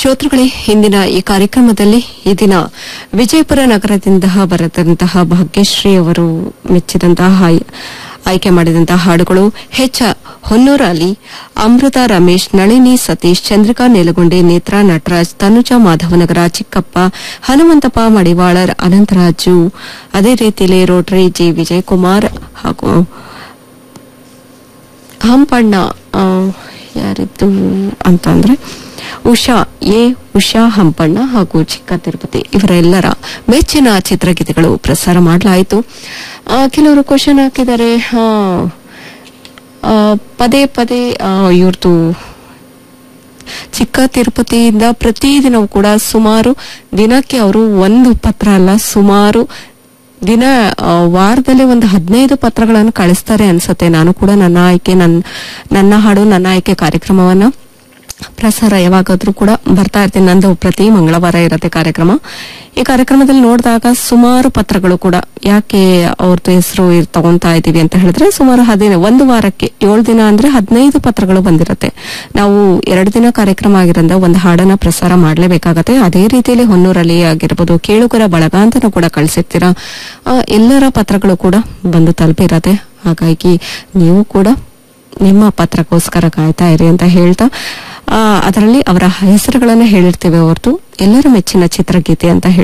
ಶ್ರೋತೃಗಳೇ ಇಂದಿನ ಈ ಕಾರ್ಯಕ್ರಮದಲ್ಲಿ ಈ ದಿನ ವಿಜಯಪುರ ನಗರದಿಂದ ಬರೆದಂತಹ ಭಾಗ್ಯಶ್ರೀ ಅವರು ಮೆಚ್ಚಿದಂತಹ ಆಯ್- ಆಯ್ಕೆ ಮಾಡಿದಂತಹ ಹಾಡುಗಳು ಹೆಚ್ ಹೊನ್ನೂರ ಅಲಿ ಅಮೃತ ರಮೇಶ್ ನಳಿನಿ ಸತೀಶ್ ಚಂದ್ರಿಕಾ ನೇಲಗುಂಡೆ ನೇತ್ರಾ ನಟರಾಜ್ ತನುಜಾ ಮಾಧವನಗರ ಚಿಕ್ಕಪ್ಪ ಹನುಮಂತಪ್ಪ ಮಡಿವಾಳರ್ ಅನಂತರಾಜು ಅದೇ ರೀತಿಯಲ್ಲಿ ರೋಟರಿ ಜಿ ವಿಜಯಕುಮಾರ್ ಹಾಗೂ ಹಂಪಣ್ಣ ಆ, ಯಾರಿದ್ದು ಅಂತಂದ್ರೆ ಉಷಾ ಎ ಉಷಾ ಹಂಪಣ್ಣ ಹಾಗೂ ಚಿಕ್ಕ ತಿರುಪತಿ ಇವರೆಲ್ಲರ ಮೆಚ್ಚಿನ ಚಿತ್ರಗೀತೆಗಳು ಪ್ರಸಾರ ಮಾಡಲಾಯಿತು ಆ, ಕೆಲವರು ಕ್ವಶನ್ ಹಾಕಿದ್ದಾರೆ ಆ, ಆ, ಪದೇ ಪದೇ ಇವ್ರದ್ದು ಚಿಕ್ಕ ತಿರುಪತಿಯಿಂದ ಪ್ರತಿದಿನವೂ ಕೂಡ ಸುಮಾರು ದಿನಕ್ಕೆ ಅವರು ಒಂದು ಪತ್ರ ಅಲ್ಲ ಸುಮಾರು ದಿನ ಆ, ವಾರದಲ್ಲಿ ಒಂದು ಹದಿನೈದು ಪತ್ರಗಳನ್ನು ಕಳಿಸ್ತಾರೆ ಅನ್ಸುತ್ತೆ ನಾನು ಕೂಡ ನನ್ನ ಆಯ್ಕೆ ನನ್ನ ನನ್ನ ಹಾಡು ನನ್ನ ಆಯ್ಕೆ ಕಾರ್ಯಕ್ರಮವನ್ನ ಪ್ರಸಾರ ಯಾವಾಗಾದ್ರೂ ಕೂಡ ಬರ್ತಾ ಇರ್ತೀನಿ ನಂದು ಪ್ರತಿ ಮಂಗಳವಾರ ಇರುತ್ತೆ ಕಾರ್ಯಕ್ರಮ ಈ ಕಾರ್ಯಕ್ರಮದಲ್ಲಿ ನೋಡಿದಾಗ ಸುಮಾರು ಪತ್ರಗಳು ಕೂಡ ಯಾಕೆ ಅವ್ರದ್ದು ಹೆಸರು ತಗೊಂತಾ ಇದೀವಿ ಅಂತ ಹೇಳಿದ್ರೆ ಸುಮಾರು ಹದಿನೈದು ಒಂದು ವಾರಕ್ಕೆ ಏಳು ದಿನ ಅಂದ್ರೆ ಹದಿನೈದು ಪತ್ರಗಳು ಬಂದಿರುತ್ತೆ ನಾವು ಎರಡು ದಿನ ಕಾರ್ಯಕ್ರಮ ಆಗಿರೋದ್ರಿಂದ ಒಂದು ಹಾಡನ್ನ ಪ್ರಸಾರ ಮಾಡಲೇಬೇಕಾಗತ್ತೆ ಅದೇ ರೀತಿಯಲ್ಲಿ ಹೊನ್ನೂರಲ್ಲಿ ಆಗಿರ್ಬೋದು ಕೇಳುಗರ ಬಳಗ ಅಂತಾನು ಕೂಡ ಕಳಿಸಿರ್ತೀರಾ ಆ, ಎಲ್ಲರ ಪತ್ರಗಳು ಕೂಡ ಬಂದು ತಲುಪಿರತ್ತೆ ಹಾಗಾಗಿ ನೀವು ಕೂಡ ನಿಮ್ಮ ಪತ್ರಕ್ಕೋಸ್ಕರ ಕಾಯ್ತಾ ಇರಿ ಅಂತ ಹೇಳ್ತಾ ಆ, ಅದರಲ್ಲಿ ಅವರ ಹೆಸರುಗಳನ್ನ ಹೇಳಿರ್ತೇವೆ ಹೊರತು ಎಲ್ಲರ ಮೆಚ್ಚಿನ ಚಿತ್ರಗೀತೆ ಅಂತ ಹೇಳಿ